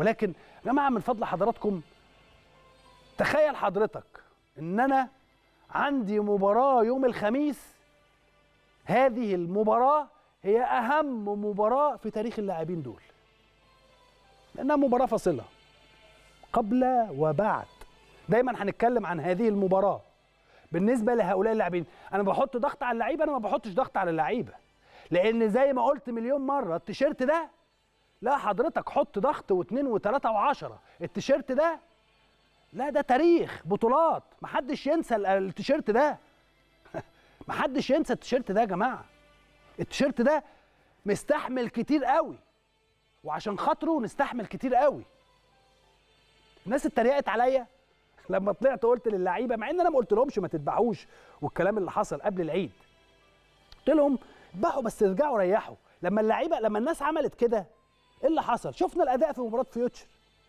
ولكن يا جماعه من فضل حضراتكم تخيل حضرتك ان انا عندي مباراه يوم الخميس هذه المباراه هي اهم مباراه في تاريخ اللاعبين دول لانها مباراه فاصله قبل وبعد دايما هنتكلم عن هذه المباراه بالنسبه لهؤلاء اللاعبين انا بحط ضغط على اللعيبه انا ما بحطش ضغط على اللعيبه لان زي ما قلت مليون مره التيشيرت ده لا حضرتك حط ضغط واثنين وثلاثه وعشره التيشيرت ده لا ده تاريخ بطولات محدش ينسى ال- التيشيرت ده محدش ينسى التيشيرت ده يا جماعه التيشيرت ده مستحمل كتير قوي وعشان خاطره نستحمل كتير قوي الناس اتريقت عليا لما طلعت قلت للعيبه مع ان انا ما قلت لهمش ما تذبحوش والكلام اللي حصل قبل العيد قلت لهم اذبحوا بس ارجعوا ريحوا لما اللعيبه لما الناس عملت كده ايه اللي حصل شفنا الاداء في مباراه فيوتشر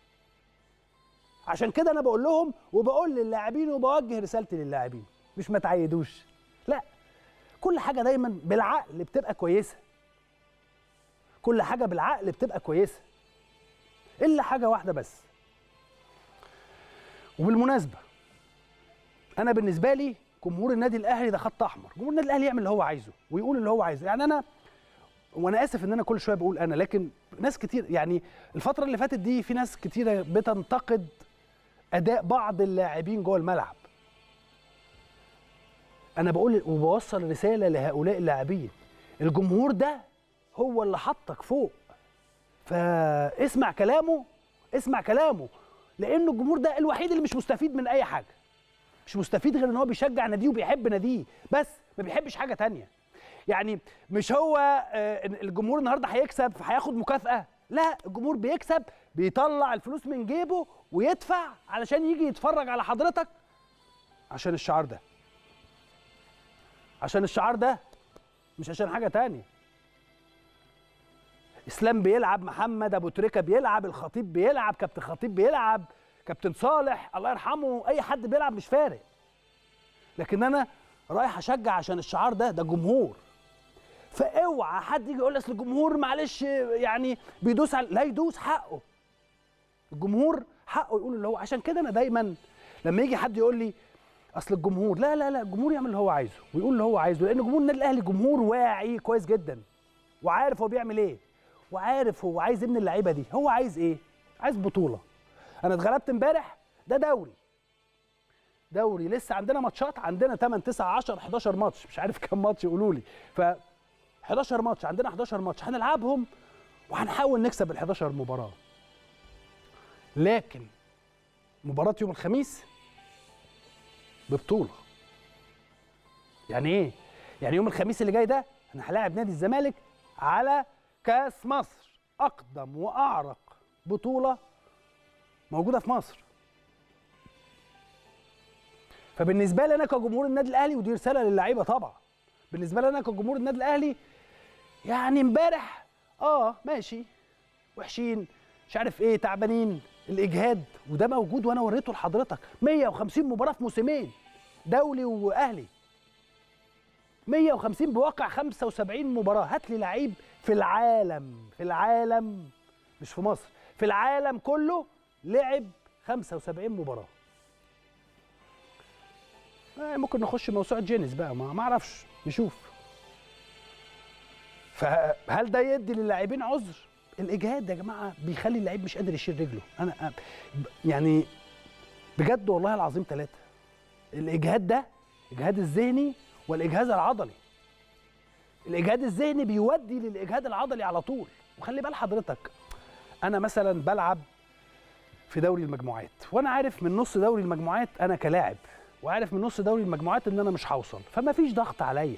عشان كده انا بقول لهم وبقول للاعبين وبوجه رسالتي للاعبين مش ما تعيدوش لا كل حاجه دايما بالعقل بتبقى كويسه كل حاجه بالعقل بتبقى كويسه الا حاجه واحده بس وبالمناسبه انا بالنسبه لي جمهور النادي الاهلي ده خط احمر جمهور النادي الاهلي يعمل اللي هو عايزه ويقول اللي هو عايزه يعني انا وانا اسف ان انا كل شويه بقول انا لكن ناس كتير يعني الفتره اللي فاتت دي في ناس كتيره بتنتقد اداء بعض اللاعبين جوه الملعب انا بقول وبوصل رساله لهؤلاء اللاعبين الجمهور ده هو اللي حطك فوق فاسمع كلامه اسمع كلامه لانه الجمهور ده الوحيد اللي مش مستفيد من اي حاجه مش مستفيد غير ان هو بيشجع ناديه وبيحب ناديه بس ما بيحبش حاجه تانية يعني مش هو آه، الجمهور النهارده هيكسب فهياخد مكافاه لا الجمهور بيكسب بيطلع الفلوس من جيبه ويدفع علشان يجي يتفرج على حضرتك عشان الشعار ده عشان الشعار ده مش عشان حاجه تانية اسلام بيلعب محمد ابو تريكه بيلعب الخطيب بيلعب كابتن خطيب بيلعب كابتن صالح الله يرحمه اي حد بيلعب مش فارق لكن انا رايح اشجع عشان الشعار ده ده جمهور فاوعى حد يجي يقول اصل الجمهور معلش يعني بيدوس على لا يدوس حقه الجمهور حقه يقول اللي هو عشان كده انا دايما لما يجي حد يقول لي اصل الجمهور لا لا لا الجمهور يعمل اللي هو عايزه ويقول اللي هو عايزه لان جمهور النادي الاهلي جمهور واعي كويس جدا وعارف هو بيعمل ايه وعارف هو عايز ايه من اللعيبه دي هو عايز ايه عايز بطوله انا اتغلبت امبارح ده دوري دوري لسه عندنا ماتشات عندنا 8 9 10 11 ماتش مش عارف كام ماتش يقولوا لي ف 11 ماتش عندنا 11 ماتش هنلعبهم وهنحاول نكسب ال 11 مباراه لكن مباراه يوم الخميس ببطوله يعني ايه يعني يوم الخميس اللي جاي ده انا هلاعب نادي الزمالك على كاس مصر اقدم واعرق بطوله موجوده في مصر فبالنسبه لي انا كجمهور النادي الاهلي ودي رساله للعيبه طبعا بالنسبه لي انا كجمهور النادي الاهلي يعني امبارح اه ماشي وحشين مش عارف ايه تعبانين الاجهاد وده موجود وانا وريته لحضرتك 150 مباراه في موسمين دولي واهلي 150 بواقع 75 مباراه هات لي لعيب في العالم في العالم مش في مصر في العالم كله لعب 75 مباراه آه، ممكن نخش موسوعه جينيس بقى ما ما اعرفش نشوف فهل ده يدي للاعبين عذر الاجهاد يا جماعه بيخلي اللعيب مش قادر يشيل رجله انا أنا- ب- يعني بجد والله العظيم ثلاثه الاجهاد ده الاجهاد الذهني والاجهاد العضلي الاجهاد الذهني بيودي للاجهاد العضلي على طول وخلي بال حضرتك انا مثلا بلعب في دوري المجموعات وانا عارف من نص دوري المجموعات انا كلاعب وعارف من نص دوري المجموعات ان انا مش هوصل فما فيش ضغط عليا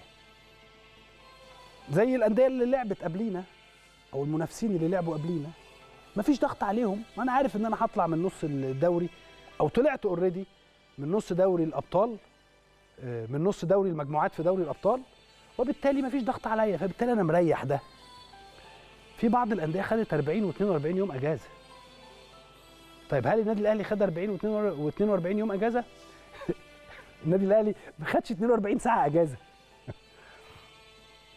زي الانديه اللي لعبت قبلينا او المنافسين اللي لعبوا قبلينا ما فيش ضغط عليهم وانا عارف ان انا هطلع من نص الدوري او طلعت اوريدي من نص دوري الابطال آه، من نص دوري المجموعات في دوري الابطال وبالتالي ما فيش ضغط عليا فبالتالي انا مريح ده في بعض الانديه خدت 40 و42 يوم اجازه طيب هل النادي الاهلي خد 40 و42 يوم اجازه النادي الاهلي ما خدش 42 ساعه اجازه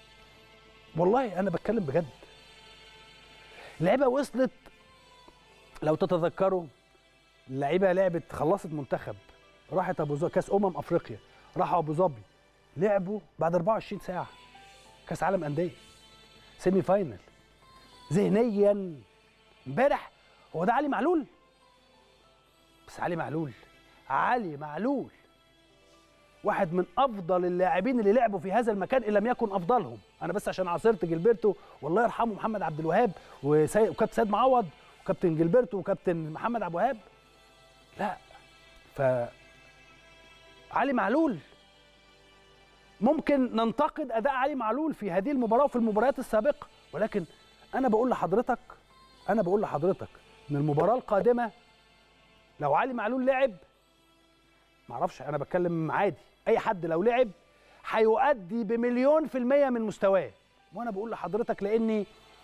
والله انا بتكلم بجد اللعيبه وصلت لو تتذكروا اللعيبه لعبت خلصت منتخب راحت ابو ظبي كاس امم افريقيا راحوا ابو ظبي لعبوا بعد 24 ساعه كاس عالم انديه سيمي فاينل ذهنيا امبارح هو ده علي معلول بس علي معلول علي معلول واحد من افضل اللاعبين اللي لعبوا في هذا المكان ان لم يكن افضلهم انا بس عشان عاصرت جilberto والله يرحمه محمد عبد الوهاب وسي... وكابتن سيد معوض وكابتن جilberto وكابتن محمد عبد الوهاب لا ف علي معلول ممكن ننتقد اداء علي معلول في هذه المباراه وفي المباريات السابقه ولكن انا بقول لحضرتك انا بقول لحضرتك ان المباراه القادمه لو علي معلول لعب معرفش انا بتكلم عادي اي حد لو لعب هيؤدي بمليون في المية من مستواه وانا بقول لحضرتك لاني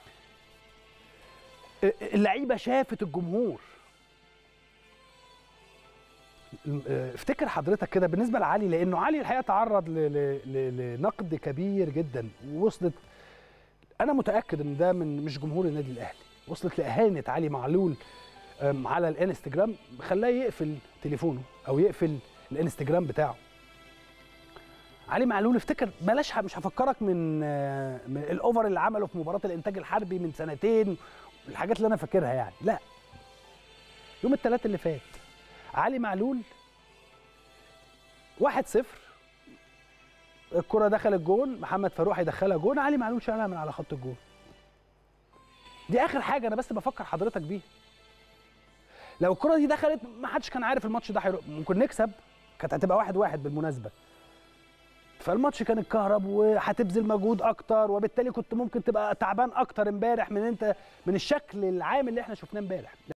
اللعيبه شافت الجمهور افتكر حضرتك كده بالنسبه لعلي لانه علي الحقيقه تعرض ل- ل- ل- لنقد كبير جدا ووصلت انا متاكد ان ده من مش جمهور النادي الاهلي وصلت لاهانه علي معلول أم، على الانستجرام خلاه يقفل تليفونه او يقفل الانستجرام بتاعه علي معلول افتكر بلاش ح- مش هفكرك من آه، من الاوفر اللي عمله في مباراه الانتاج الحربي من سنتين الحاجات اللي انا فاكرها يعني لا يوم الثلاث اللي فات علي معلول واحد صفر الكرة دخلت جون محمد فاروق هيدخلها جون علي معلول شالها من على خط الجون دي اخر حاجه انا بس بفكر حضرتك بيها لو الكرة دي دخلت ما حدش كان عارف الماتش ده هيروح ممكن نكسب كانت هتبقى واحد واحد بالمناسبة فالماتش كان اتكهرب وهتبذل مجهود اكتر وبالتالي كنت ممكن تبقى تعبان اكتر امبارح من انت من الشكل العام اللي احنا شفناه امبارح